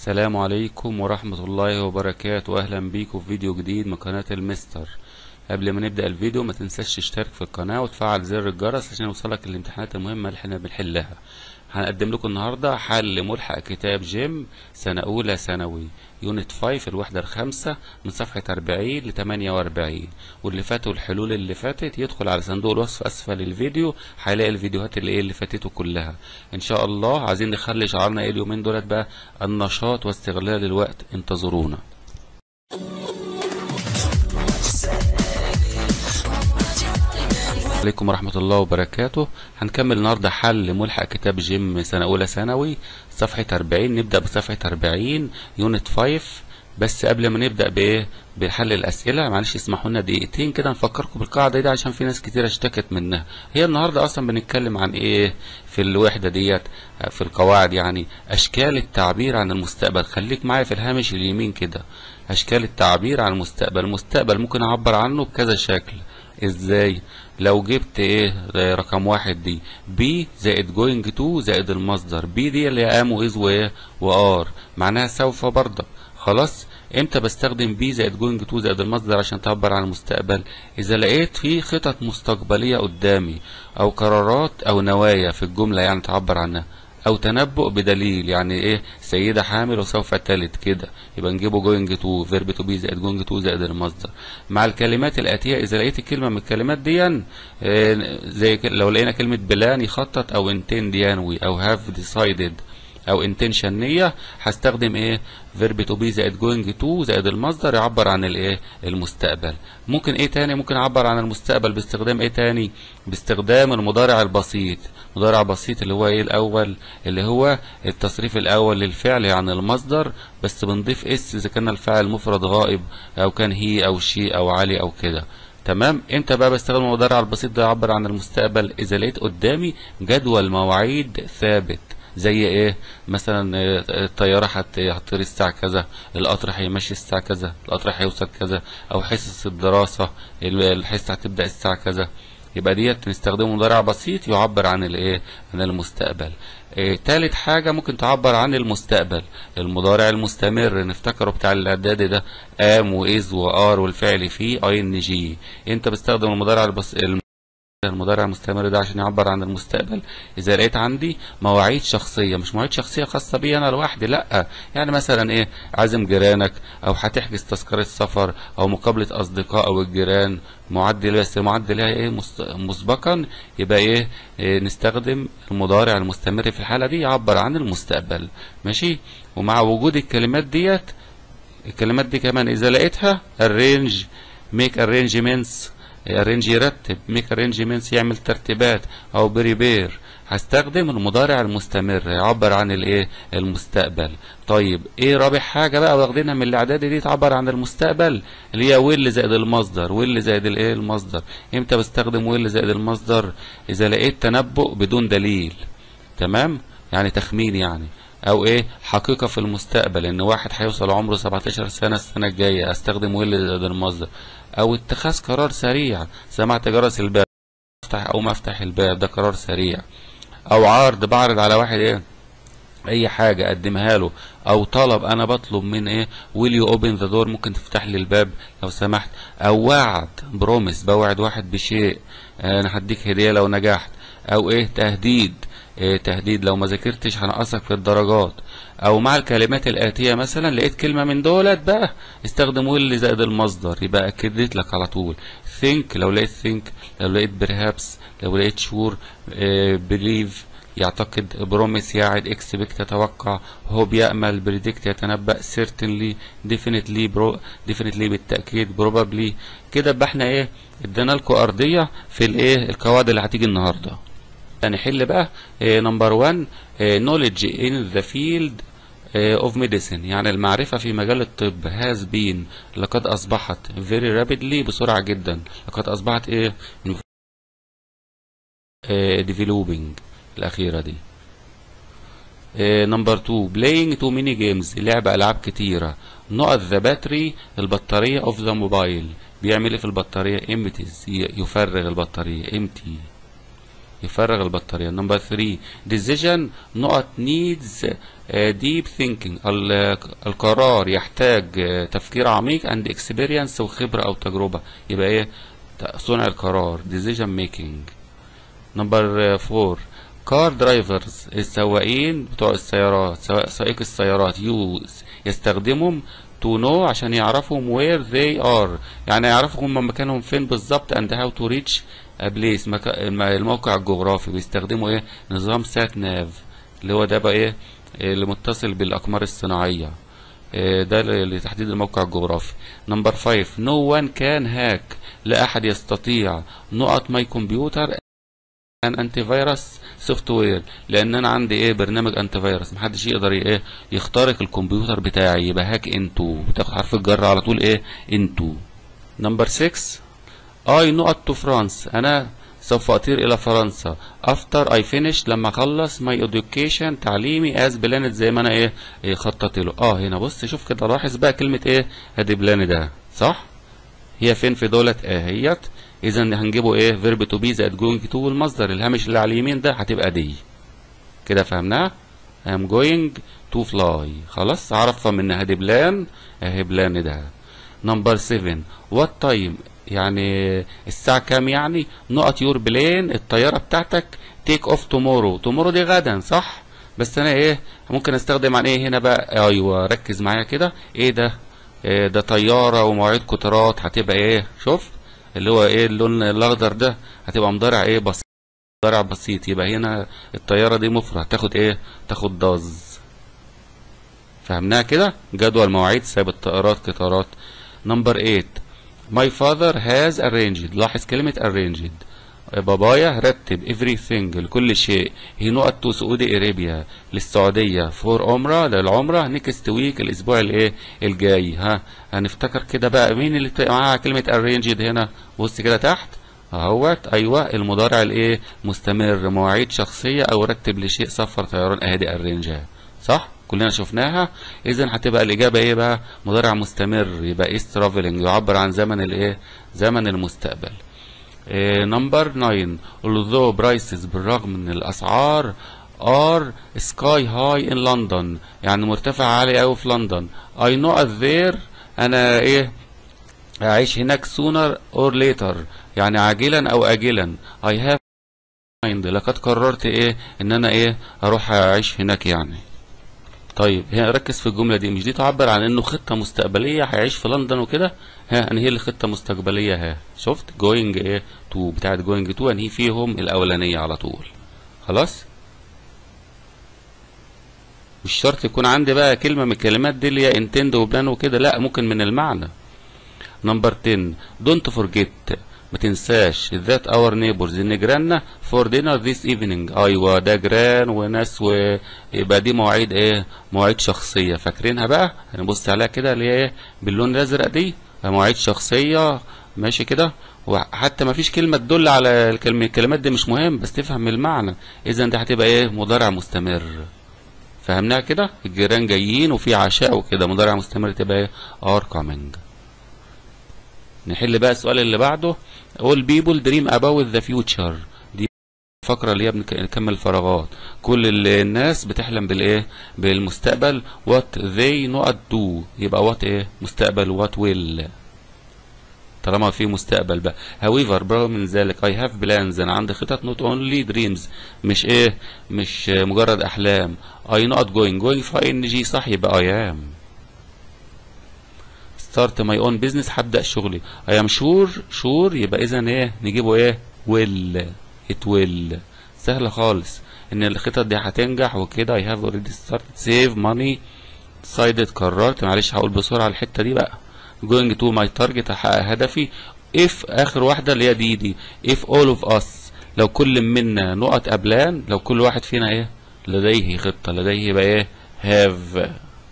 السلام عليكم ورحمة الله وبركاته أهلا بيكم في فيديو جديد من قناة المستر قبل ما نبدأ الفيديو ما تنساش تشترك في القناة وتفعل زر الجرس عشان يوصلك الامتحانات المهمة اللي احنا بنحلها هنقدم لكم النهاردة حل ملحق كتاب جيم سنة أولى ثانوي يونت 5 الوحدة الخامسة من صفحة 40 ل 48 واللي فاتوا الحلول اللي فاتت يدخل على صندوق الوصف أسفل الفيديو هيلاقي الفيديوهات اللي ايه اللي فاتته كلها إن شاء الله عايزين نخلي شعارنا ايه اليومين دولت بقى النشاط واستغلال الوقت انتظرونا عليكم ورحمة الله وبركاته هنكمل النهاردة حل ملحق كتاب جيم سنة أولى ثانوي صفحة 40 نبدأ بصفحة 40 يونت 5 بس قبل ما نبدأ بإيه بحل الأسئلة معلش اسمحوا لنا دقيقتين كده نفكركم بالقاعدة دي عشان في ناس كتير اشتكت منها هي النهاردة أصلا بنتكلم عن إيه في الوحدة ديت في القواعد يعني أشكال التعبير عن المستقبل خليك معايا في الهامش اليمين كده أشكال التعبير عن المستقبل المستقبل ممكن أعبر عنه بكذا شكل ازاي لو جبت ايه رقم واحد دي بي زائد جوينج تو زائد المصدر بي دي اللي ام واز وايه وار معناها سوف برضك خلاص امتى بستخدم بي زائد جوينج تو زائد المصدر عشان تعبر عن المستقبل اذا لقيت في خطط مستقبليه قدامي او قرارات او نوايا في الجمله يعني تعبر عنها او تنبؤ بدليل يعني ايه سيده حامل وسوف تلد كده يبقى نجيبه جوينج تو فيرب تو بي زائد جوينج تو زائد المصدر مع الكلمات الاتيه اذا لقيت الكلمه من الكلمات دي إيه زي لو لقينا كلمه بلان يخطط او انتند ينوي او هاف ديسايدد او انتنشن نيه هستخدم ايه فيرب تو بي زائد جوينج تو زائد المصدر يعبر عن الايه المستقبل ممكن ايه تاني ممكن اعبر عن المستقبل باستخدام ايه تاني باستخدام المضارع البسيط مضارع بسيط اللي هو ايه الاول اللي هو التصريف الاول للفعل يعني المصدر بس بنضيف اس اذا كان الفاعل مفرد غائب او كان هي او شي او علي او كده تمام امتى بقى بستخدم المضارع البسيط ده يعبر عن المستقبل اذا لقيت قدامي جدول مواعيد ثابت زي ايه مثلا الطياره هتطير الساعه كذا القطر هيمشي الساعه كذا القطر هيوصل كذا او حصص الدراسه الحصه هتبدا الساعه كذا يبقى ديت نستخدمه مضارع بسيط يعبر عن الايه عن المستقبل إيه تالت حاجة ممكن تعبر عن المستقبل المضارع المستمر نفتكره بتاع الاعدادي ده ام واز وار والفعل فيه اي ان جي انت بستخدم المضارع البس... المضارع المستمر ده عشان يعبر عن المستقبل اذا لقيت عندي مواعيد شخصيه مش مواعيد شخصيه خاصه بي انا لوحدي لا يعني مثلا ايه عازم جيرانك او هتحجز تذكره سفر او مقابله اصدقاء او الجيران معدل بس المعدل لها ايه مسبقا يبقى إيه, ايه نستخدم المضارع المستمر في الحاله دي يعبر عن المستقبل ماشي ومع وجود الكلمات ديت الكلمات دي كمان اذا لقيتها arrange make arrangements ارينج يرتب ميك ارينجمنتس يعمل ترتيبات او بريبير هستخدم المضارع المستمر يعبر عن الايه المستقبل طيب ايه رابع حاجه بقى واخدينها من الاعدادي دي تعبر عن المستقبل اللي هي ويل زائد المصدر ويل زائد الايه المصدر امتى بستخدم ويل زائد المصدر اذا لقيت تنبؤ بدون دليل تمام يعني تخمين يعني او ايه حقيقه في المستقبل ان واحد هيوصل عمره 17 سنه السنه الجايه استخدم ويل زائد المصدر او اتخاذ قرار سريع سمعت جرس الباب افتح او ما افتح الباب ده قرار سريع او عرض بعرض على واحد ايه اي حاجه اقدمها له او طلب انا بطلب من ايه ويل يو اوبن ذا دور ممكن تفتح لي الباب لو سمحت او وعد بروميس بوعد واحد بشيء انا هديك هديه لو نجحت او ايه تهديد إيه تهديد لو ما ذاكرتش هنقصك في الدرجات او مع الكلمات الاتيه مثلا لقيت كلمه من دولت بقى استخدم ويل زائد المصدر يبقى اكدت لك على طول think لو لقيت think لو لقيت perhaps لو لقيت sure إيه believe يعتقد بروميس يعد اكسبكت يتوقع هوب يأمل بريدكت يتنبأ certainly definitely برو definitely بالتأكيد probably كده يبقى احنا ايه ادينا لكم ارضيه في الايه القواعد اللي هتيجي النهارده هنحل بقى نمبر 1 knowledge in the field of medicine يعني المعرفة في مجال الطب has been لقد أصبحت very rapidly بسرعة جدا لقد أصبحت إيه developing الأخيرة دي نمبر 2 playing too many games لعب ألعاب كتيرة نقط ذا باتري البطارية of the mobile بيعمل ايه في البطارية empties يفرغ البطارية empty يفرغ البطارية نمبر 3 decision نقط needs ديب ثينكينج القرار يحتاج آه، تفكير عميق اند اكسبيرينس وخبره او تجربه يبقى ايه ت- صنع القرار decision ميكينج نمبر 4 كار درايفرز السواقين بتوع السيارات سواء سائق السيارات يوز يستخدمهم تو نو عشان يعرفهم وير they ار يعني يعرفوا هم مكانهم فين بالظبط and how to reach a place مك... الم- الموقع الجغرافي بيستخدموا ايه نظام سات ناف اللي هو ده بقى ايه اللي متصل بالاقمار الصناعيه إيه ده ل- لتحديد الموقع الجغرافي نمبر 5 نو وان كان هاك لا احد يستطيع نقط ماي كمبيوتر ان انتي فيروس سوفت وير لان انا عندي ايه برنامج انتي فيروس محدش يقدر ي- ايه يخترق الكمبيوتر بتاعي يبقى هاك انتو بتاخد حرف الجر على طول ايه انتو نمبر 6 اي نقط تو فرانس انا سوف اطير الى فرنسا افتر اي فينيش لما اخلص ماي education تعليمي از بلانت زي ما انا ايه, إيه خططت له اه هنا بص شوف كده لاحظ بقى كلمه ايه ادي بلان ده صح هي فين في دولة اهيت اذا هنجيبه ايه فيرب تو بي زائد جوينج تو والمصدر الهامش اللي على اليمين ده هتبقى دي كده فهمناها I'm going to fly خلاص عرفها من هدي بلان اهي بلان ده نمبر 7 وات تايم يعني الساعة كام يعني نقط يور بلين الطيارة بتاعتك تيك اوف تومورو تومورو دي غدا صح بس انا ايه ممكن استخدم عن ايه هنا بقى ايوه ركز معايا كده ايه ده إيه ده طيارة ومواعيد قطارات هتبقى ايه شوف اللي هو ايه اللون الاخضر ده هتبقى مضارع ايه بسيط مضارع بسيط يبقى هنا الطيارة دي مفرد تاخد ايه تاخد داز فهمناها كده جدول مواعيد ساب الطائرات قطارات نمبر 8 My father has arranged لاحظ كلمة arranged بابايا رتب everything لكل شيء هي نقط تو سعودي ارابيا للسعودية فور عمرة للعمرة نيكست ويك الاسبوع الايه الجاي ها هنفتكر كده بقى مين اللي بتبقى معاها كلمة arranged هنا بص كده تحت اهوت ايوه المضارع الايه مستمر مواعيد شخصية او رتب لشيء سفر طيران اهدي arrange صح كلنا شفناها اذا هتبقى الاجابه ايه بقى مضارع مستمر يبقى is traveling يعبر عن زمن الايه زمن المستقبل نمبر 9 although prices بالرغم من الاسعار are sky high in London يعني مرتفع عالي قوي في لندن I know it there انا ايه اعيش هناك sooner or later يعني عاجلا او اجلا I have mind لقد قررت ايه ان انا ايه اروح اعيش هناك يعني طيب هنا ركز في الجملة دي مش دي تعبر عن انه خطة مستقبلية هيعيش في لندن وكده ها انهي لي خطة مستقبلية ها شفت جوينج ايه تو بتاعت جوينج تو انهي فيهم الاولانية على طول خلاص مش شرط يكون عندي بقى كلمة من الكلمات دي اللي هي انتند وبلان وكده لا ممكن من المعنى نمبر 10 دونت فورجيت ما تنساش ذات اور نيبرز ان جيراننا فور دينر ذيس ايفنينج ايوه ده جيران وناس ويبقى دي مواعيد ايه مواعيد شخصيه فاكرينها بقى هنبص عليها كده اللي هي ايه باللون الازرق دي مواعيد شخصيه ماشي كده وحتى ما فيش كلمه تدل على الكلمه الكلمات دي مش مهم بس تفهم المعنى اذا دي هتبقى ايه مضارع مستمر فهمناها كده الجيران جايين وفي عشاء وكده مضارع مستمر تبقى ايه ار كامينج نحل بقى السؤال اللي بعده all people dream about the future دي الفقرة اللي هي بنكمل فراغات كل ال- الناس بتحلم بالايه بالمستقبل what they not do يبقى what ايه مستقبل what will طالما في مستقبل بقى however برغم من ذلك I have plans انا عندي خطط not only dreams مش ايه مش مجرد احلام I not going going في ان جي صح يبقى I am start my own business هبدأ شغلي I am sure sure يبقى إذا إيه نجيبه إيه will it will سهلة خالص إن الخطط دي هتنجح وكده I have already started save money decided قررت معلش هقول بسرعة الحتة دي بقى going to my target أحقق هدفي if آخر واحدة اللي هي دي دي if all of us لو كل منا نقط قبلان لو كل واحد فينا إيه لديه خطة لديه يبقى إيه have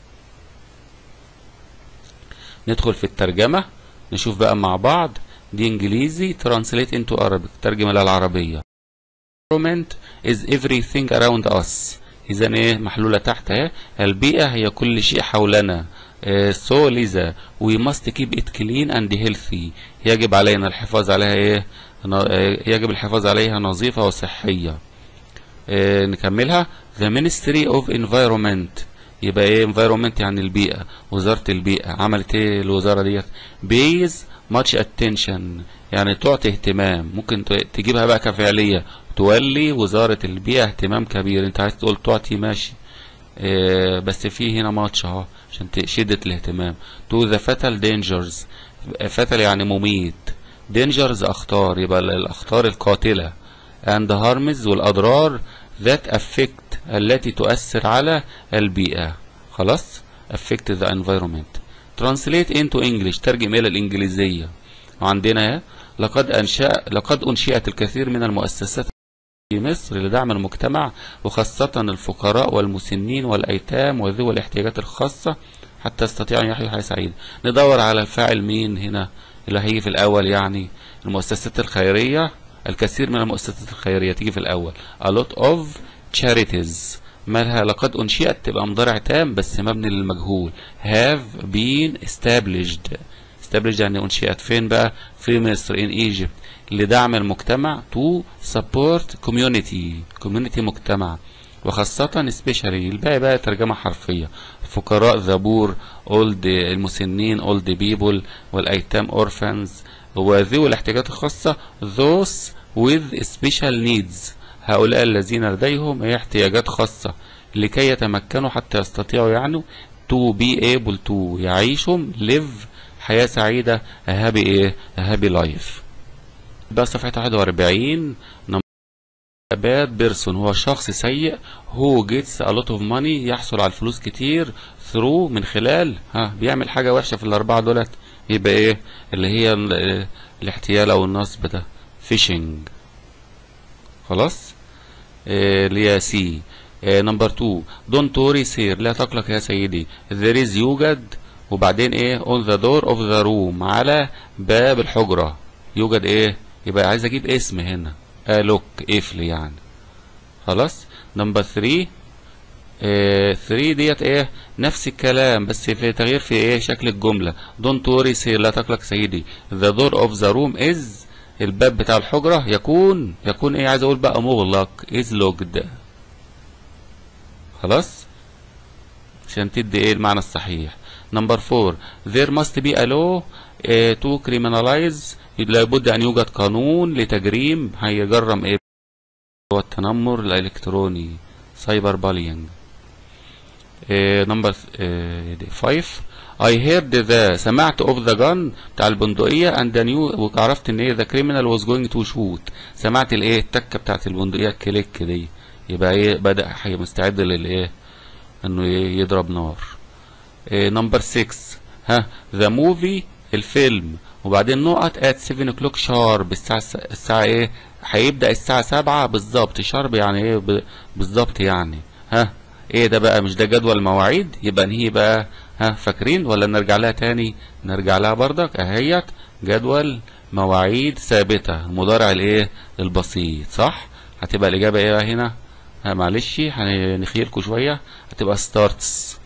ندخل في الترجمة نشوف بقى مع بعض دي انجليزي translate into Arabic ترجمة للعربية environment is everything around us اذا ايه محلولة تحت اهي البيئة هي كل شيء حولنا آه، so لذا we must keep it clean and healthy يجب علينا الحفاظ عليها ايه ن- آه، يجب الحفاظ عليها نظيفة وصحية آه نكملها the ministry of environment يبقى ايه environment يعني البيئة وزارة البيئة عملت ايه الوزارة ديت pays much attention يعني تعطي اهتمام ممكن تجيبها بقى كفعلية تولي وزارة البيئة اهتمام كبير انت عايز تقول تعطي ماشي اه بس في هنا ماتش اهو عشان شدة الاهتمام to the fatal dangers fatal يعني مميت dangers اخطار يبقى الاخطار القاتلة and harms والاضرار that affect التي تؤثر على البيئة خلاص affect the environment translate into English ترجم إلى الإنجليزية وعندنا لقد أنشأ لقد أنشئت الكثير من المؤسسات في مصر لدعم المجتمع وخاصة الفقراء والمسنين والأيتام وذوي الاحتياجات الخاصة حتى يستطيعوا أن يحيوا حياة سعيدة ندور على الفاعل مين هنا اللي هيجي في الأول يعني المؤسسات الخيرية الكثير من المؤسسات الخيرية تيجي في الأول a lot of charities مالها لقد أنشئت تبقى مضارع تام بس مبني للمجهول have been established established يعني أنشئت فين بقى في مصر in Egypt لدعم المجتمع to support community community مجتمع وخاصة especially الباقي بقى ترجمة حرفية الفقراء the poor old المسنين old people والأيتام orphans وذوي الاحتياجات الخاصة those with special needs هؤلاء الذين لديهم احتياجات خاصة لكي يتمكنوا حتى يستطيعوا يعني to be able to يعيشوا live حياة سعيدة a happy ايه a happy life بقى صفحة 41 bad person هو شخص سيء who gets a lot of money يحصل على الفلوس كتير through من خلال ها بيعمل حاجة وحشة في الأربعة دولت يبقى ايه اللي هي الاحتيال أو النصب ده fishing خلاص اللي هي سي نمبر 2 دونت وري سير لا تقلق يا سيدي there is يوجد وبعدين ايه on the door of the room على باب الحجرة يوجد ايه يبقى عايز اجيب اسم هنا آه لوك قفل يعني خلاص نمبر 3 3 ديت ايه نفس الكلام بس في تغيير في ايه شكل الجملة دونت وري سير لا تقلق سيدي the door of the room is الباب بتاع الحجرة يكون يكون ايه عايز اقول بقى مغلق is locked خلاص عشان تدي ايه المعنى الصحيح نمبر 4 there must be a law uh, to criminalize لابد ان يوجد قانون لتجريم هيجرم ايه هو التنمر الالكتروني سايبر بالينج نمبر 5 I heard the سمعت of the gun بتاع البندقية and the new وعرفت ان ايه the criminal was going to shoot سمعت الايه التكة بتاعت البندقية الكليك دي يبقى ايه بدأ مستعد للايه انه ايه يضرب نار نمبر 6 ها the movie الفيلم وبعدين نقط at 7 o'clock sharp الساعة الساعة ايه هيبدأ الساعة 7 بالظبط شارب يعني ايه بالظبط يعني ها ايه ده بقى مش ده جدول مواعيد يبقى نهي بقى ها فاكرين ولا نرجع لها تاني نرجع لها بردك اهيت جدول مواعيد ثابتة المضارع الايه البسيط صح هتبقى الاجابة ايه هنا ها معلش هنخيلكوا شوية هتبقى starts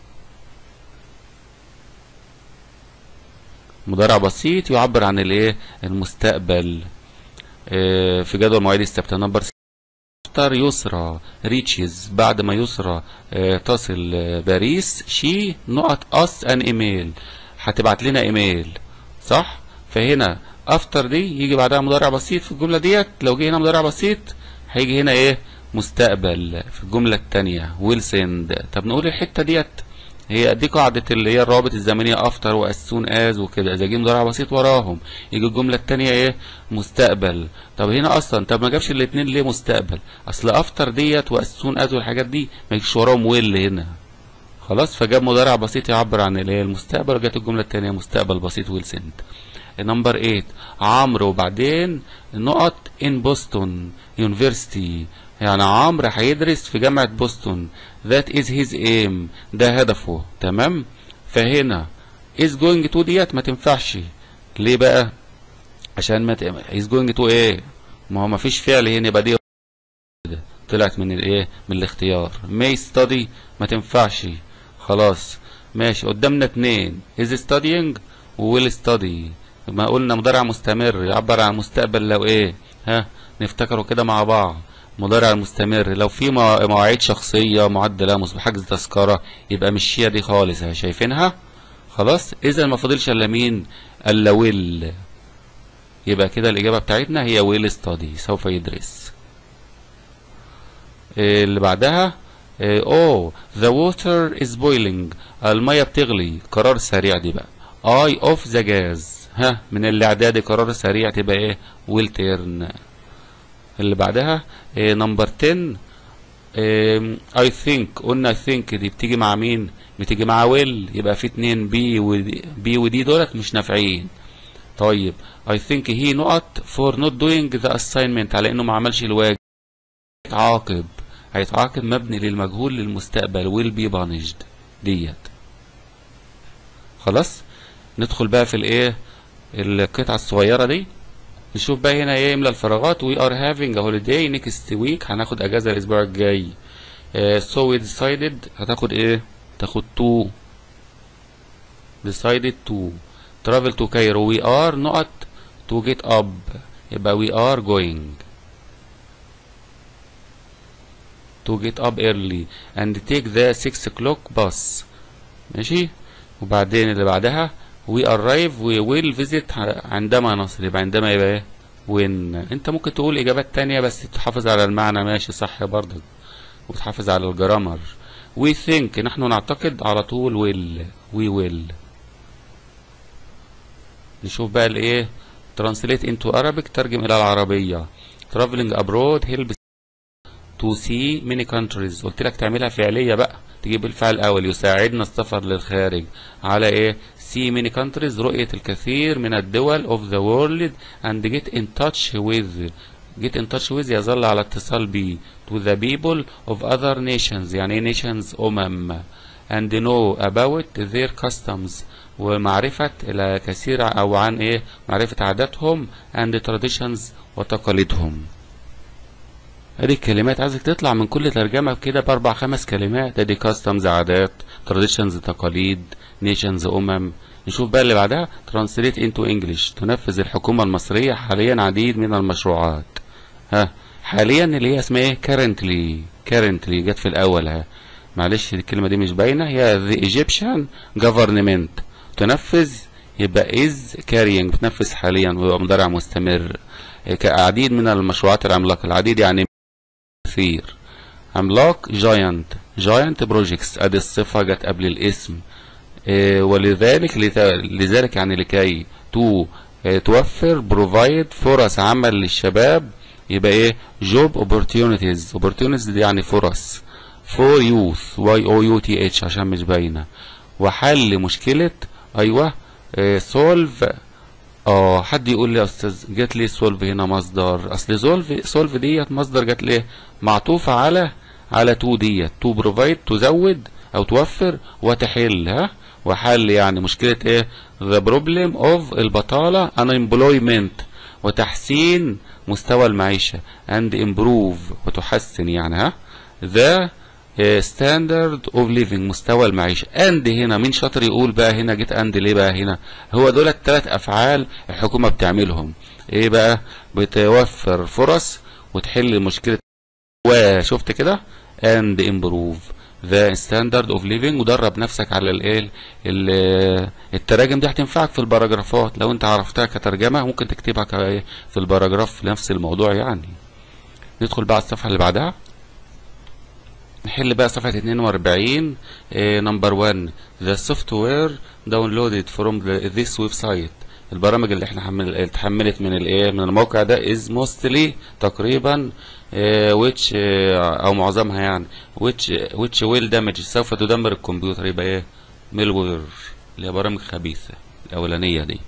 مضارع بسيط يعبر عن الايه المستقبل اه في جدول مواعيد الثابته نمبر افتر يسرى ريتشز بعد ما يسرى اه تصل باريس شي نقط اس ان ايميل هتبعت لنا ايميل صح فهنا افتر دي يجي بعدها مضارع بسيط في الجمله ديت لو جه هنا مضارع بسيط هيجي هنا ايه مستقبل في الجمله الثانيه ويل سند طب نقول الحته ديت هي دي قاعدة اللي هي الروابط الزمنية افتر واسون از وكده اذا جه مضارع بسيط وراهم يجي الجملة التانية ايه مستقبل طب هنا اصلا طب ما جابش الاتنين ليه مستقبل اصل افتر ديت واسون از والحاجات دي ما يجيش وراهم ويل هنا خلاص فجاب مضارع بسيط يعبر عن الايه المستقبل وجات الجملة التانية مستقبل بسيط ويل سند نمبر 8 عمرو وبعدين نقط ان بوسطن يونيفرسيتي يعني عمرو هيدرس في جامعة بوسطن that is his aim ده هدفه تمام فهنا is going to ديت ما تنفعش ليه بقى عشان ما ت... is going to ايه ما هو ما فيش فعل هنا يبقى دي طلعت من الايه من الاختيار may study ما تنفعش خلاص ماشي قدامنا اتنين is studying و will study ما قلنا مضارع مستمر يعبر عن مستقبل لو ايه ها نفتكروا كده مع بعض مضارع المستمر لو في موا- مواعيد شخصية معدلة مسبق حجز تذكرة يبقى مش هي دي خالص اهي شايفينها خلاص اذا ما فاضلش الا مين الا ويل يبقى كده الاجابة بتاعتنا هي ويل ستادي سوف يدرس إيه اللي بعدها اوه ذا ووتر از بويلينج الميه بتغلي قرار سريع دي بقى اي اوف ذا جاز ها من الاعداد قرار سريع تبقى ايه ويل تيرن اللي بعدها نمبر 10 اي ثينك قلنا اي ثينك دي بتيجي مع مين بتيجي مع ويل يبقى في اتنين بي ودي بي ودي دولت مش نافعين طيب I think he نقط for not doing the assignment على انه ما عملش الواجب هيتعاقب هيتعاقب مبني للمجهول للمستقبل will be punished ديت خلاص ندخل بقى في الايه القطعة الصغيرة دي نشوف بقى هنا ايه يملى الفراغات we are having a holiday next week هناخد اجازة الاسبوع الجاي uh, so we decided هتاخد ايه تاخد to decided to travel to Cairo we are not to get up يبقى we are going to get up early and take the 6 o'clock bus ماشي وبعدين اللي بعدها we arrive we will visit عندما نصل يبقى عندما يبقى ايه when انت ممكن تقول اجابات تانية بس تحافظ على المعنى ماشي صح برضك وتحافظ على الجرامر we think نحن نعتقد على طول will we will نشوف بقى الايه translate into Arabic ترجم الى العربية traveling abroad helps to see many countries قلت لك تعملها فعلية بقى تجيب الفعل الاول يساعدنا السفر للخارج على ايه see many countries رؤية الكثير من الدول of the world and get in touch with get in touch with يظل على اتصال ب to the people of other nations يعني ايه nations أمم and know about their customs ومعرفة الكثير أو عن إيه معرفة عاداتهم and traditions وتقاليدهم ادي الكلمات عايزك تطلع من كل ترجمة كده بأربع خمس كلمات ادي customs عادات traditions تقاليد nations أمم نشوف بقى اللي بعدها translate into English تنفذ الحكومة المصرية حاليا عديد من المشروعات ها حاليا اللي هي اسمها ايه currently currently جت في الأول ها معلش الكلمة دي مش باينة هي the Egyptian government تنفذ يبقى is carrying بتنفذ حاليا ويبقى مضارع مستمر كعديد من المشروعات العملاقة العديد يعني كثير عملاق جاينت جاينت بروجيكتس ادي الصفة جت قبل الاسم إيه ولذلك لذلك يعني لكي تو إيه توفر بروفايد فرص عمل للشباب يبقى ايه جوب opportunities opportunities دي يعني فرص فور يوث واي او يو تي اتش عشان مش باينه وحل مشكله ايوه سولف اه حد يقول لي يا استاذ جات لي سولف هنا مصدر اصل سولف سولف ديت مصدر جات لي معطوفه على على تو ديت تو بروفايد تزود او توفر وتحل ها وحل يعني مشكله ايه ذا بروبلم اوف البطاله unemployment وتحسين مستوى المعيشه and improve وتحسن يعني ها ذا ستاندرد اوف ليفنج مستوى المعيشه اند هنا مين شاطر يقول بقى هنا جيت اند ليه بقى هنا هو دول الثلاث افعال الحكومه بتعملهم ايه بقى بتوفر فرص وتحل مشكله وشفت كده اند امبروف ذا ستاندرد اوف ليفنج ودرب نفسك على الايه التراجم دي هتنفعك في الباراجرافات لو انت عرفتها كترجمه ممكن تكتبها في الباراجراف في نفس الموضوع يعني ندخل بقى على الصفحه اللي بعدها نحل بقى صفحة 42 نمبر 1 the software downloaded from the, this website البرامج اللي احنا حمل اتحملت من الايه من الموقع ده is mostly تقريبا which او معظمها يعني which which will damage سوف تدمر الكمبيوتر يبقى ايه ميلوير اللي هي برامج خبيثة الاولانية دي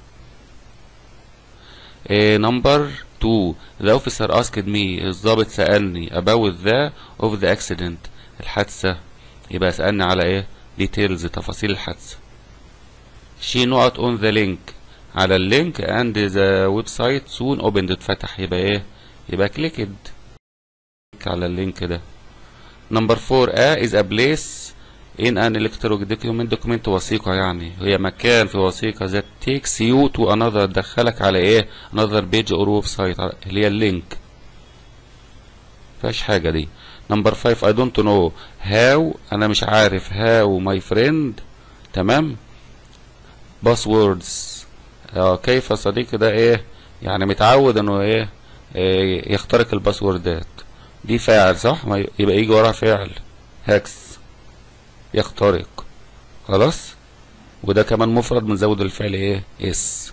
نمبر 2 The officer asked me الضابط سألني about the of the accident الحادثة يبقى سألني على ايه details تفاصيل الحادثة she not on the link على اللينك and the website soon opened اتفتح يبقى ايه يبقى clicked على اللينك ده number 4 a is a place in an electronic document document وثيقة يعني هي مكان في وثيقة that takes you to another تدخلك على ايه another page or website اللي هي اللينك مفيهاش حاجة دي نمبر 5 I don't know how أنا مش عارف how my friend تمام باسوردز اه كيف صديقي ده ايه يعني متعود انه ايه, إيه يخترق الباسوردات دي فاعل صح ما ي- يبقى يجي وراها فعل هاكس يخترق خلاص وده كمان مفرد بنزود الفعل ايه اس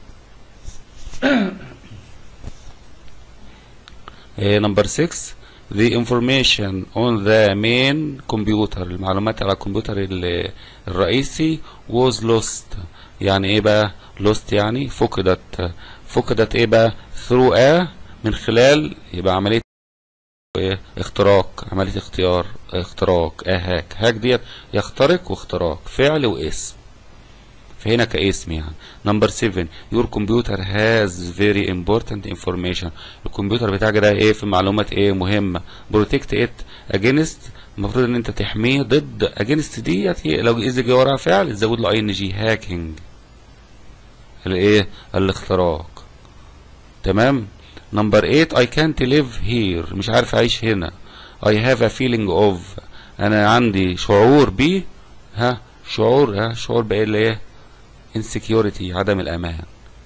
نمبر 6 the information on the main computer المعلومات على الكمبيوتر ال- الرئيسي was lost يعني ايه بقى lost يعني فقدت فقدت ايه بقى through a من خلال يبقى عملية ايه اختراق عملية اختيار اختراق اه هاك هاك ديت يخترق واختراق فعل واسم فهنا كاسم يعني نمبر 7 your computer has very important information الكمبيوتر بتاعك ده ايه في معلومات ايه مهمة protect it against المفروض ان انت تحميه ضد against ديت هي- لو اذا جه وراها فعل تزود له اي ان جي هاكينج الايه الاختراق تمام نمبر 8 I can't live here مش عارف اعيش هنا I have a feeling of انا عندي شعور ب ها شعور ها شعور بايه اللي ايه insecurity عدم الامان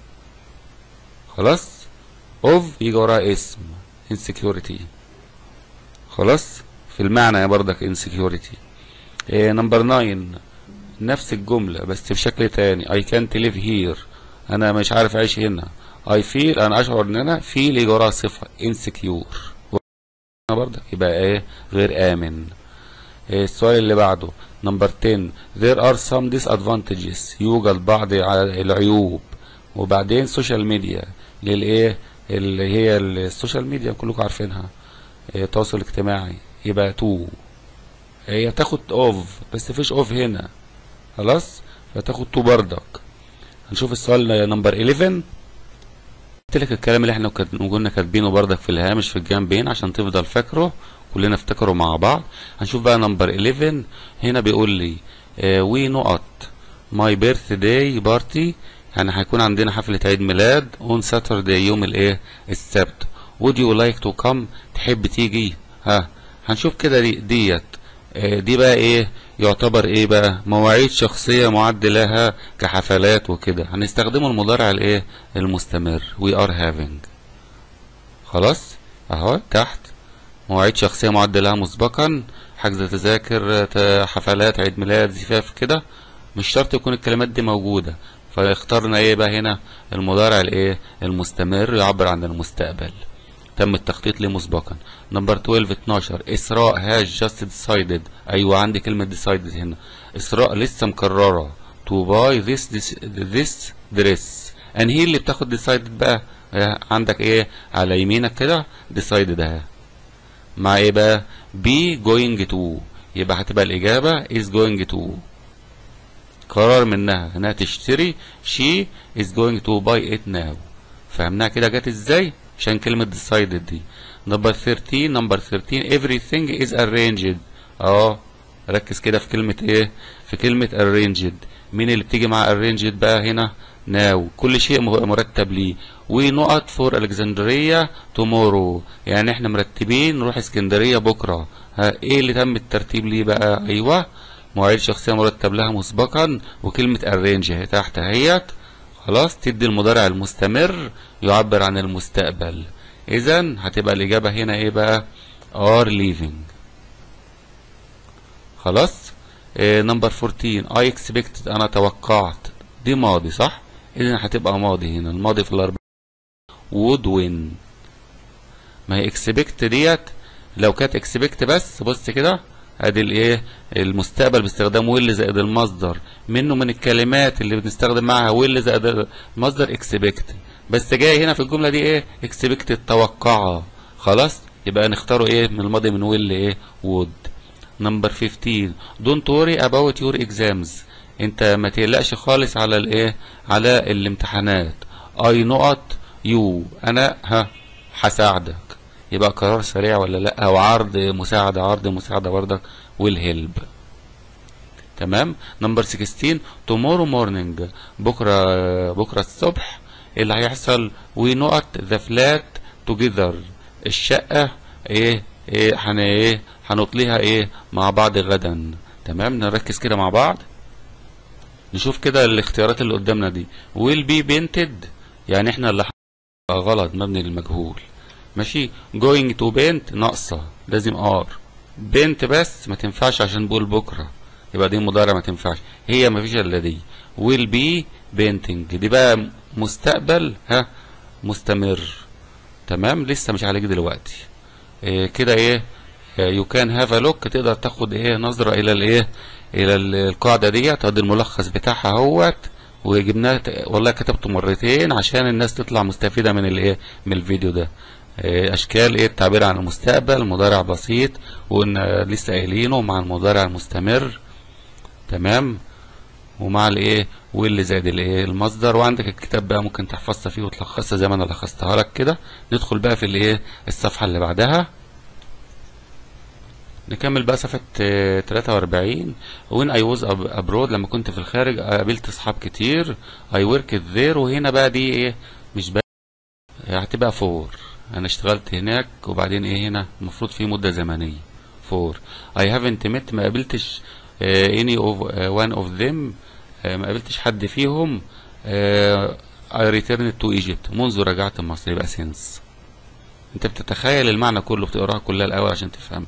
خلاص of يجي وراها اسم insecurity خلاص في المعنى برضك insecurity إيه نمبر 9 نفس الجملة بس بشكل تاني I can't live here أنا مش عارف أعيش هنا I feel أنا أشعر إن أنا feel يجي وراها صفة insecure هنا برضك يبقى إيه غير آمن إيه السؤال اللي بعده نمبر 10 there are some disadvantages يوجد بعض ع- العيوب وبعدين سوشيال ميديا للايه اللي هي السوشيال ميديا كلكم عارفينها إيه التواصل الاجتماعي يبقى تو هي تاخد اوف بس مفيش اوف هنا خلاص فتاخد تو بردك هنشوف السؤال نمبر 11 قلت لك الكلام اللي احنا كد- كنا كاتبينه بردك في الهامش في الجنبين عشان تفضل فاكره كلنا افتكره مع بعض هنشوف بقى نمبر 11 هنا بيقول لي وي نقط ماي بيرث داي بارتي يعني هيكون عندنا حفلة عيد ميلاد اون ساترداي يوم الايه السبت would you like to come تحب تيجي ها هنشوف كده دي ديت آه، دي بقى ايه يعتبر ايه بقى مواعيد شخصية معد لها كحفلات وكده هنستخدمه المضارع الايه المستمر we are having خلاص اهو تحت مواعيد شخصية معد لها مسبقا حجز تذاكر ت- حفلات عيد ميلاد زفاف كده مش شرط يكون الكلمات دي موجودة فاخترنا ايه بقى هنا المضارع الايه المستمر يعبر عن المستقبل تم التخطيط ليه مسبقا نمبر 12 12 اسراء هاز جاست ديسايدد ايوه عندي كلمه ديسايدد هنا اسراء لسه مقرره تو باي ذس ذس دريس انهي اللي بتاخد ديسايدد بقى آه، عندك ايه على يمينك كده ديسايدد اهي مع ايه بقى بي جوينج تو يبقى هتبقى الاجابه از جوينج تو قرار منها انها تشتري she is going to buy it now فهمناها كده جت ازاي عشان كلمة decided دي نمبر 13 نمبر 13 everything is arranged اه ركز كده في كلمة ايه في كلمة arranged مين اللي بتيجي مع arranged بقى هنا now كل شيء م- مرتب ليه ونقط فور الكسندريا tomorrow يعني احنا مرتبين نروح اسكندرية بكرة ها ايه اللي تم الترتيب ليه بقى ايوه مواعيد شخصية مرتب لها مسبقا وكلمة arrange اهي تحت اهيت خلاص تدي المضارع المستمر يعبر عن المستقبل اذا هتبقى الاجابة هنا ايه بقى are leaving خلاص نمبر 14 I expected انا توقعت دي ماضي صح اذا هتبقى ماضي هنا الماضي في الاربعة would win ما هي expect ديت لو كانت expect بس بص كده ادي الايه المستقبل باستخدام will زائد المصدر منه من الكلمات اللي بنستخدم معاها will زائد المصدر expect بس جاي هنا في الجمله دي ايه expect التوقعه خلاص يبقى نختاره ايه من الماضي من will ايه would نمبر 15 don't worry about your exams انت ما تقلقش خالص على الايه على الامتحانات I نقط you انا ها هساعدك يبقى قرار سريع ولا لا او عرض مساعدة عرض مساعدة برضك والهيلب تمام نمبر 16 tomorrow morning بكرة بكرة الصبح إيه اللي هيحصل ونقط the flat together الشقة ايه ايه هن ايه هنطليها ايه مع بعض غدا تمام نركز كده مع بعض نشوف كده الاختيارات اللي قدامنا دي will be painted يعني احنا اللي غلط مبني للمجهول ماشي going to paint ناقصة لازم ار بنت بس ما تنفعش عشان بقول بكرة يبقى دي مضارع ما تنفعش هي ما فيش الا دي will be painting دي بقى مستقبل ها مستمر تمام لسه مش عليك دلوقتي إيه كده ايه يو كان هاف ا لوك تقدر تاخد ايه نظرة الى الايه الى القاعدة ديت ادي الملخص بتاعها اهوت وجبناه والله كتبته مرتين عشان الناس تطلع مستفيدة من الايه من الفيديو ده اشكال ايه التعبير عن المستقبل مضارع بسيط وقلنا لسه قايلينه مع المضارع المستمر تمام ومع الايه واللي زائد الايه المصدر وعندك الكتاب بقى ممكن تحفظها فيه وتلخصها زي ما انا لخصتها لك كده ندخل بقى في الايه الصفحه اللي بعدها نكمل بقى صفحة 43 when I was abroad لما كنت في الخارج قابلت اصحاب كتير I worked there وهنا بقى دي ايه مش بقى هتبقى فور انا اشتغلت هناك وبعدين ايه هنا المفروض في مدة زمنية فور I haven't met ما قابلتش any of one of them ما قابلتش حد فيهم I returned to Egypt منذ رجعت مصر يبقى since انت بتتخيل المعنى كله بتقراها كلها الاول عشان تفهم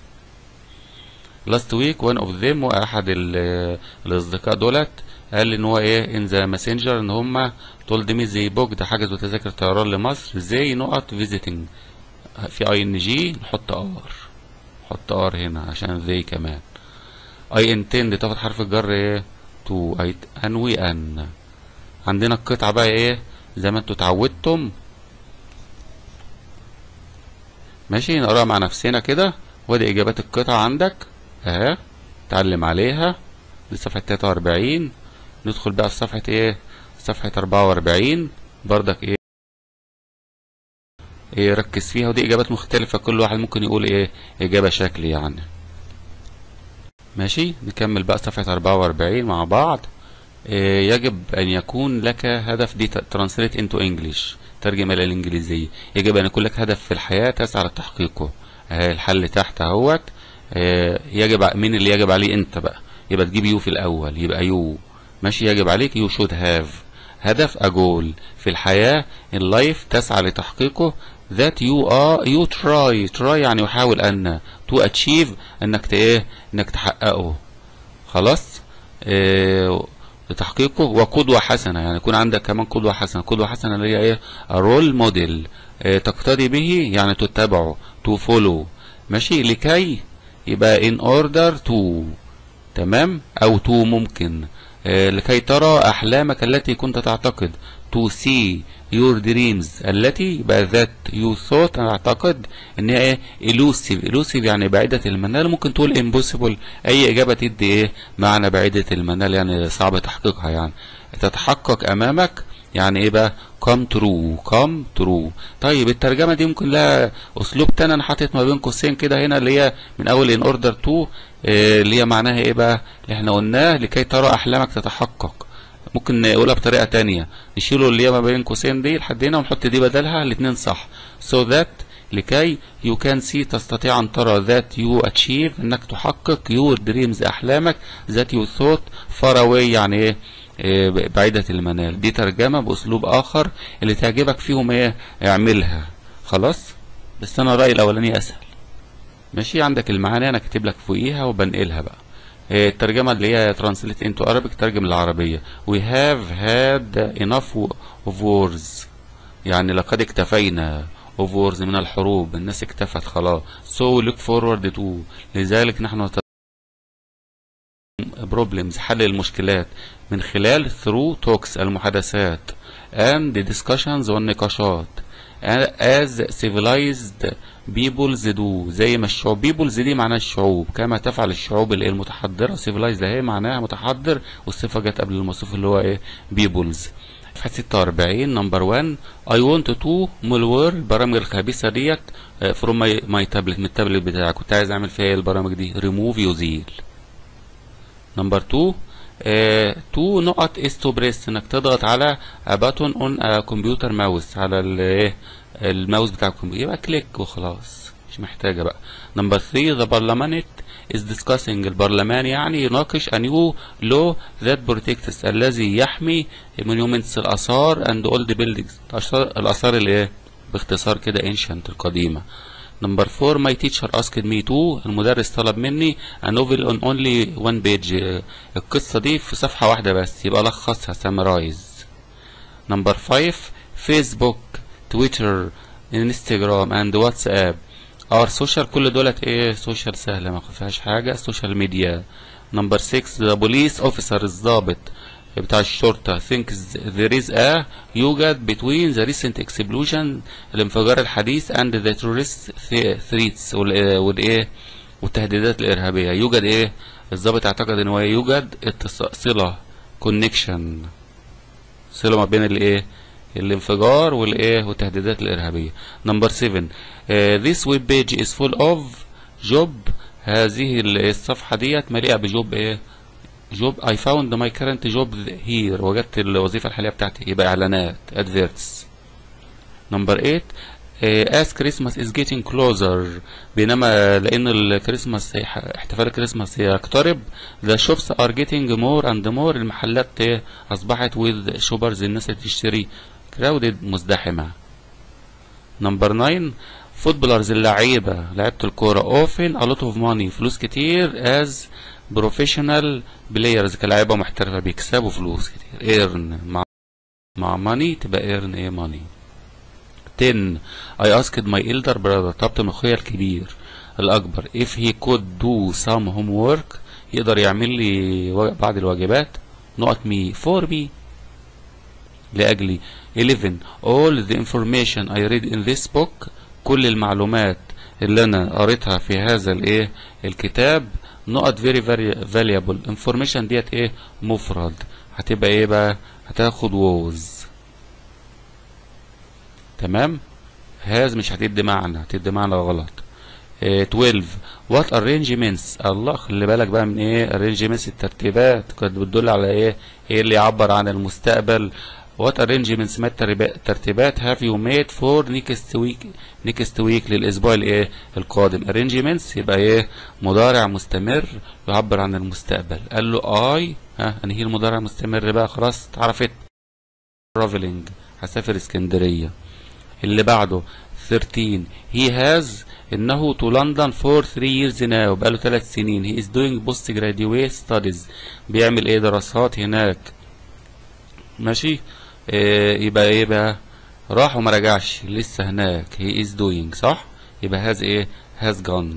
last week one of them واحد الاصدقاء دولت قال لي ان هو ايه ان ذا ماسنجر ان هم تولد مي زي بوك ده حجزوا تذاكر طيران لمصر زي نقط فيزيتنج في اي ان جي نحط ار نحط ار هنا عشان زي كمان اي انتند تاخد حرف الجر ايه تو اي انوي ان عندنا القطعه بقى ايه زي ما انتوا اتعودتم ماشي نقراها مع نفسنا كده وادي اجابات القطعه عندك اهي اتعلم عليها دي صفحه 43 ندخل بقى في صفحه ايه صفحه 44 بردك ايه ايه ركز فيها ودي اجابات مختلفه كل واحد ممكن يقول ايه اجابه شكل يعني ماشي نكمل بقى صفحه 44 مع بعض إيه يجب ان يكون لك هدف دي ترانسليت انتو انجلش ترجمه الى الانجليزيه يجب ان يكون لك هدف في الحياه تسعى لتحقيقه اهي الحل تحت اهوت إيه يجب مين اللي يجب عليه انت بقى يبقى تجيب يو في الاول يبقى يو ماشي يجب عليك يو شود هاف هدف اجول في الحياه اللايف تسعى لتحقيقه that you are you try try يعني يحاول ان to achieve انك ايه انك تحققه خلاص إيه لتحقيقه وقدوة حسنة يعني يكون عندك كمان قدوة حسنة قدوة حسنة اللي هي ايه رول موديل إيه تقتدي به يعني تتبعه to follow ماشي لكي يبقى in order to تمام او to ممكن إيه لكي ترى احلامك التي كنت تعتقد to see your dreams التي يبقى that you thought انا اعتقد ان هي ايه elusive elusive يعني بعيدة المنال ممكن تقول impossible اي اجابة تدي ايه معنى بعيدة المنال يعني صعب تحقيقها يعني تتحقق امامك يعني ايه بقى come true come true طيب الترجمة دي ممكن لها اسلوب تاني انا حاطط ما بين قوسين كده هنا اللي هي من اول in order to إيه اللي هي معناها ايه بقى اللي احنا قلناه لكي ترى احلامك تتحقق ممكن نقولها بطريقة تانية نشيله اللي هي ما بين قوسين دي لحد هنا ونحط دي بدلها الاتنين صح so that لكي you can see تستطيع أن ترى that you achieve أنك تحقق your dreams أحلامك that you thought far away يعني إيه إيه بعيدة المنال دي ترجمة بأسلوب آخر اللي تعجبك فيهم إيه اعملها خلاص بس أنا رأيي الأولاني أسهل ماشي عندك المعاني أنا كاتب لك فوقيها وبنقلها بقى الترجمة اللي هي translate into Arabic ترجم للعربية we have had enough of wars يعني لقد اكتفينا of wars من الحروب الناس اكتفت خلاص so look forward to لذلك نحن problems حل المشكلات من خلال through talks المحادثات and discussions والنقاشات as civilized peoples do زي ما الشعوب peoples دي معناها الشعوب كما تفعل الشعوب المتحضرة civilized اهي معناها متحضر والصفة جت قبل الموصوف اللي هو ايه peoples صفحة 46 نمبر 1 I want to malware البرامج الخبيثة ديت from my, my tablet من التابلت بتاعي كنت عايز اعمل فيها ايه البرامج دي remove يزيل نمبر 2 تو نقط is to press انك تضغط على باتون اون كمبيوتر ماوس على الايه الماوس بتاع الكمبيوتر يبقى كليك وخلاص مش محتاجة بقى نمبر 3 the parliament is discussing البرلمان يعني يناقش a new law that protects الذي يحمي monuments الآثار and old buildings الآثار الآثار اللي ايه باختصار كده ancient القديمة نمبر 4 my teacher asked me to المدرس طلب مني a novel on only one page القصة دي في صفحة واحدة بس يبقى لخصها summarize نمبر 5 فيسبوك تويتر انستجرام اند واتساب ار سوشيال كل دولت ايه سوشيال سهله ما فيهاش حاجه سوشيال ميديا نمبر 6 ذا بوليس اوفيسر الضابط بتاع الشرطة thinks there is a يوجد between the recent explosion الانفجار الحديث and the terrorist threats والايه والتهديدات الإرهابية يوجد ايه الضابط اعتقد ان هو يوجد اتصال صلة connection صلة ما بين الايه الانفجار والايه والتهديدات الارهابيه نمبر 7 this web page is full of job هذه الصفحه ديت مليئه بجوب ايه جوب I found my current job here وجدت الوظيفه الحاليه بتاعتي يبقى اعلانات adverts نمبر 8 as Christmas is getting closer بينما لأن الكريسماس احتفال الكريسماس يقترب the shops are getting more and more المحلات أصبحت with shoppers الناس اللي تشتري crowded مزدحمة نمبر 9 فوتبولرز اللعيبة لعيبة الكورة often a lot of money فلوس كتير as professional players كلاعيبة محترفة بيكسبوا فلوس كتير earn مع مع money تبقى earn ايه money 10 I asked my elder brother طلبت من اخويا الكبير الاكبر if he could do some homework يقدر يعمل لي بعض الواجبات نقط me for me لاجلي 11 all the information I read in this book كل المعلومات اللي انا قريتها في هذا الايه الكتاب نقط very very valuable information ديت ايه مفرد هتبقى ايه بقى هتاخد was تمام هاز مش هتدي معنى هتدي معنى غلط اه 12 what arrangements الله خلي بالك بقى من ايه arrangements الترتيبات كانت بتدل على ايه ايه اللي يعبر عن المستقبل what arrangements ما الترتيبات have you made for next week next week للاسبوع الايه القادم arrangements يبقى ايه مضارع مستمر يعبر عن المستقبل قال له I ها انهي المضارع المستمر بقى خلاص اتعرفت traveling هسافر اسكندريه اللي بعده 13 he has انه to London for 3 years now بقاله 3 سنين he is doing post graduate studies بيعمل ايه دراسات هناك ماشي إيه يبقى ايه بقى راح وما رجعش لسه هناك he is doing صح يبقى has ايه has gone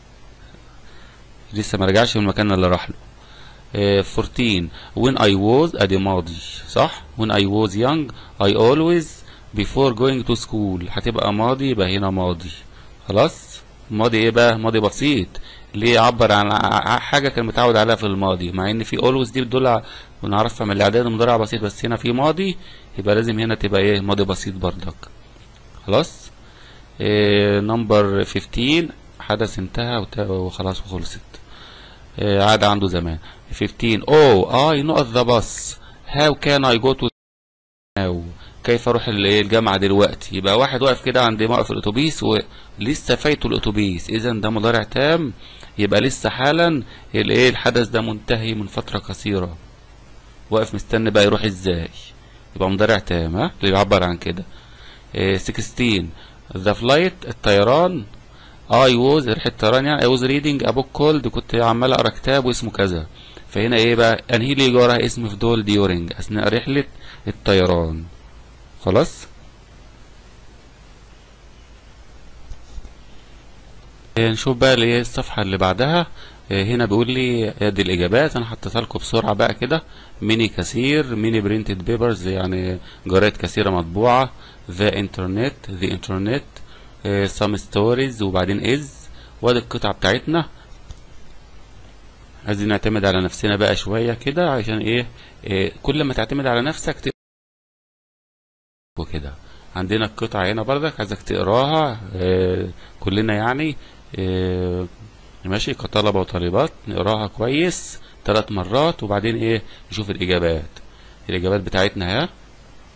لسه ما رجعش من المكان اللي راح له إيه 14 when I was ادي ماضي صح when I was young I always before going to school هتبقى ماضي يبقى هنا ماضي خلاص ماضي ايه بقى ماضي بسيط ليه يعبر عن حاجه كان متعود عليها في الماضي مع ان في always دي بتدل ونعرفها من الاعداد المضارع بسيط بس هنا في ماضي يبقى لازم هنا تبقى ايه ماضي بسيط بردك خلاص إيه نمبر 15 حدث انتهى وخلاص وخلصت إيه عاد عنده زمان 15 oh I not the bus how can I go to now كيف اروح الجامعه دلوقتي يبقى واحد واقف كده عند موقف الاتوبيس ولسه فايته الاتوبيس اذا ده مضارع تام يبقى لسه حالا الايه الحدث ده منتهي من فتره قصيره واقف مستني بقى يروح ازاي يبقى مضارع تام ها اللي بيعبر عن كده إيه 16 ذا فلايت الطيران اي ووز ريحه الطيران يعني اي ووز ريدنج ا بوك كولد كنت عمال اقرا كتاب واسمه كذا فهنا ايه بقى انهي لي جارها اسم في دول ديورنج اثناء رحله الطيران خلاص نشوف بقى اللي هي الصفحة اللي بعدها هنا بيقول لي ادي الاجابات انا حطيتها لكم بسرعة بقى كده ميني كثير ميني برينتد بيبرز يعني جرائد كثيرة مطبوعة ذا انترنت ذا انترنت سام ستوريز وبعدين از وادي القطعة بتاعتنا عايزين نعتمد على نفسنا بقى شوية كده عشان ايه, إيه كل ما تعتمد على نفسك وكده عندنا القطعة هنا بردك عايزك تقراها آه كلنا يعني آه ماشي كطلبة وطالبات نقراها كويس ثلاث مرات وبعدين ايه نشوف الإجابات الإجابات بتاعتنا ها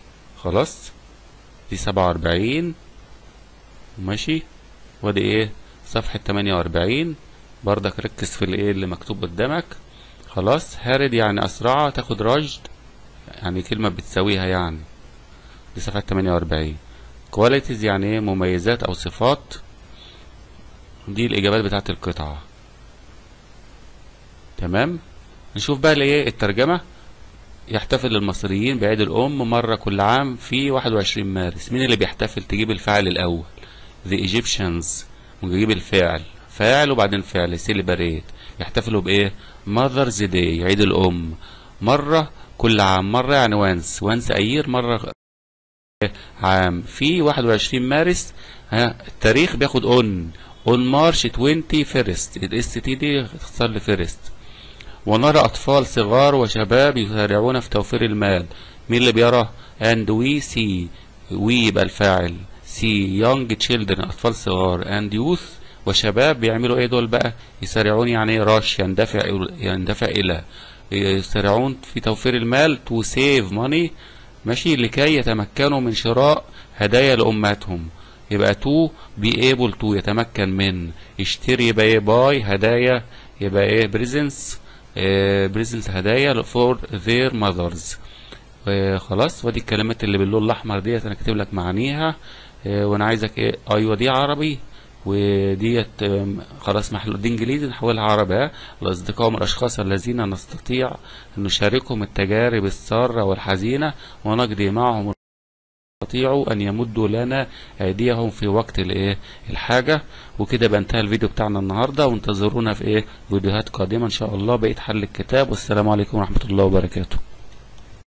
خلاص دي سبعة وأربعين ماشي وادي ايه صفحة 48 برضك ركز في الايه اللي مكتوب قدامك خلاص هارد يعني اسرع تاخد رشد يعني كلمة بتساويها يعني دي صفحة 48 كواليتيز يعني ايه مميزات او صفات دي الاجابات بتاعت القطعة تمام نشوف بقى الايه الترجمة يحتفل المصريين بعيد الأم مرة كل عام في 21 مارس مين اللي بيحتفل تجيب الفاعل الأول The Egyptians ونجيب الفعل فاعل وبعدين فعل celebrate يحتفلوا بإيه Mother's Day عيد الأم مرة كل عام مرة يعني وانس وانس أير مرة عام في 21 مارس ها التاريخ بياخد اون اون مارش 20 فيرست الاس تي دي اختصار لفيرست ونرى أطفال صغار وشباب يسارعون في توفير المال مين اللي بيرى and we see we يبقى الفاعل see young children أطفال صغار and youth وشباب بيعملوا ايه دول بقى يسارعون يعني ايه rush يندفع يندفع إلى يسارعون في توفير المال to save money ماشي لكي يتمكنوا من شراء هدايا لأمهاتهم يبقى to be able to يتمكن من يشتري يبقى ايه باي هدايا يبقى ايه بريزنس بريزنس هدايا فور their mothers آه، خلاص ودي الكلمات اللي باللون الاحمر ديت انا كاتب لك معانيها آه، وانا عايزك ايه ايوه دي عربي وديت آم، خلاص محلول دي انجليزي نحولها عربي ها الاصدقاء هم الاشخاص الذين نستطيع ان نشاركهم التجارب الساره والحزينه ونقضي معهم يستطيعوا ان يمدوا لنا ايديهم في وقت الايه الحاجه وكده بقى انتهى الفيديو بتاعنا النهارده وانتظرونا في ايه فيديوهات قادمه ان شاء الله بقيت حل الكتاب والسلام عليكم ورحمه الله وبركاته